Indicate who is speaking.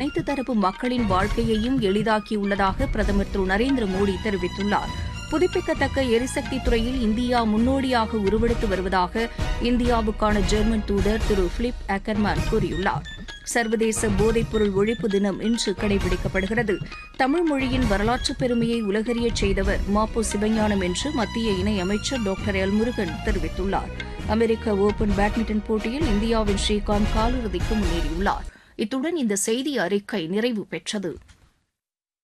Speaker 1: அனைத்து தரப்பு மக்களின் வாழ்க்கையையும் எளிதாக்கியுள்ளதாக பிரதமர் திரு நரேந்திர மோடி தெரிவித்துள்ளார் புதுப்பிக்கத்தக்க எரிசக்தி துறையில் இந்தியா முன்னோடியாக உருவெடுத்து வருவதாக இந்தியாவுக்கான ஜெர்மன் தூதர் திரு பிலிப் அக்கர்மேன் கூறியுள்ளார் சர்வதேச போதைப்பொருள் ஒழிப்பு தினம் இன்று கடைபிடிக்கப்படுகிறது தமிழ் மொழியின் வரலாற்றுப் பெருமையை உலகறியச் செய்தவர் மாப்போ சிவஞானம் என்று மத்திய இணையமைச்சர் டாக்டர் எல் முருகன் தெரிவித்துள்ளார் அமெரிக்க ஓபன் பேட்மிண்டன் போட்டியில் இந்தியாவின் ஸ்ரீகாந்த் காலிறுதிக்கு முன்னேறியுள்ளார் இத்துடன் இந்த செய்தி அறிக்கை நிறைவு பெற்றது